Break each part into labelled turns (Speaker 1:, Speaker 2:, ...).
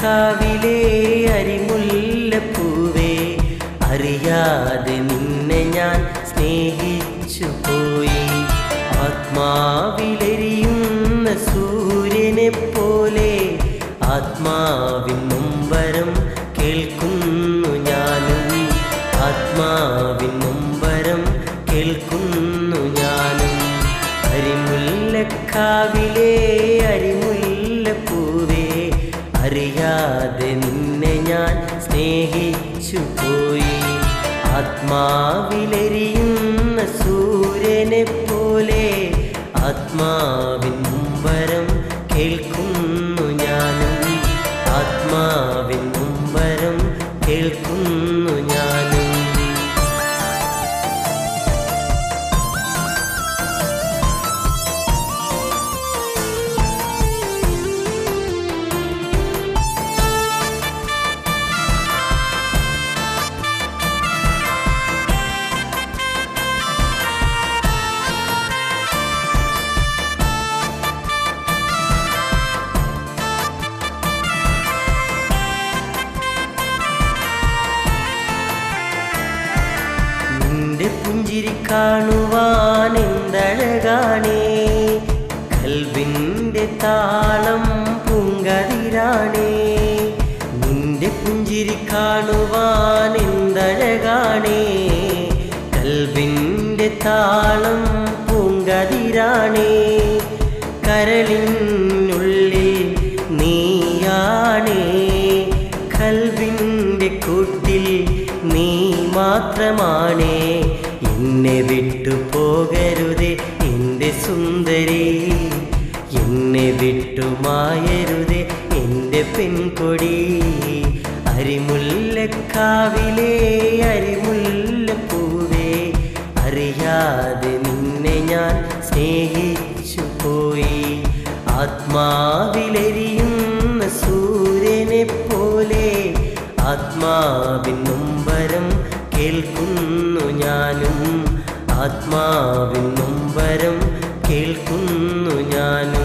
Speaker 1: മുല്ലക്കാവിലെ അരിമുല്ലപ്പൂവേ അറിയാതെ നിന്നെ ഞാൻ സ്നേഹിച്ചു പോയി ആത്മാവിലെരിയുന്ന സൂര്യനെ പോലെ ആത്മാവിൻ മുമ്പരം കേൾക്കുന്നു ഞാനും ആത്മാവിൻ മുമ്പരം കേൾക്കുന്നു ഞാനും അരിമുല്ലക്കാവിലെ അരിമുല്ലപ്പൂവേ അറിയാതെ നിന്നെ ഞാൻ സ്നേഹിച്ചു പോയി ആത്മാവിലെരിയുന്ന സൂര്യനെ പോലെ ആത്മാവിൻ മുമ്പരം കേൾക്കുന്നു ഞാനും ആത്മാവിൻ മുമ്പരം കേൾക്കുന്നു ഞാനും നിന്റെ പുഞ്ചിരി കാണുവാൻ എന്തഴകാണേ കൽവിൻ്റെ താളം പൂങ്കതിരാണേ നിന്റെ പുഞ്ചിരി കാണുവാൻ എന്തഴകാണേ കൽവിൻ്റെ താളം പൂങ്കതിരാണേ കരളിനുള്ളിൽ നീയാണേ കൽവിൻ്റെ കൂട്ടിൽ നീ മാത്രമാണേ എന്നെ വിട്ടു പോകരുതേ എൻ്റെ സുന്ദരി എന്നെ വിട്ടു മായരുതേ എൻ്റെ പെൺകൊടി അരിമുല്ലക്കാവിലെ അരിമുല്ലപ്പൂവേ അറിയാതെ നിന്നെ ഞാൻ സ്നേഹിച്ചു പോയി ആത്മാവിലെരിയുന്ന സൂര്യനെ പോലെ ആത്മാവിൻ നൊമ്പരം കേൾക്കുന്നു ഞാനും ആത്മാവിൻ നൊമ്പരം കേൾക്കുന്നു ഞാനും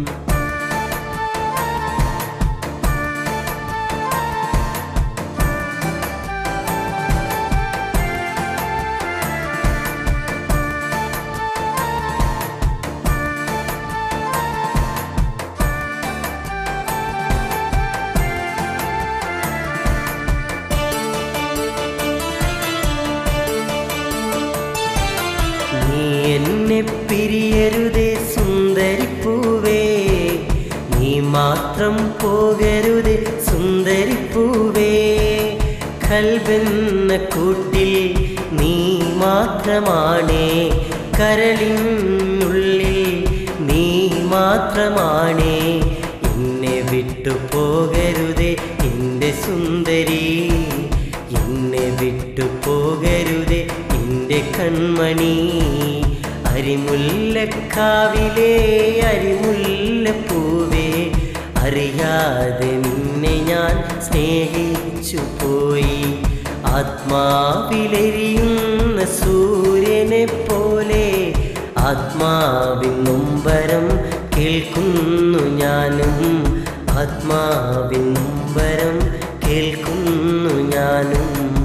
Speaker 1: നീ എന്നെ പിരിയരുതേ സുന്ദരിപ്പൂവേ നീ മാത്രം പോകരുതേ സുന്ദരിപ്പൂവേ കൽബെന്ന കൂട്ടിൽ നീ മാത്രമാണേ കരളിനുള്ളിൽ നീ മാത്രമാണേ എന്നെ വിട്ടു പോകരുതേ എൻ്റെ സുന്ദരി എന്നെ വിട്ടു പോകരുതേ എൻ്റെ കൺമണി അരിമുല്ലക്കാവിലെ അരിമുല്ലപ്പൂവേ അറിയാതെ നിന്നെ ഞാൻ സ്നേഹിച്ചു പോയി ആത്മാവിലെരിയുന്ന സൂര്യനെ പോലെ ആത്മാവിൻ നൊമ്പരം കേൾക്കുന്നു ഞാനും ആത്മാവിൻ നൊമ്പരം കേൾക്കുന്നു ഞാനും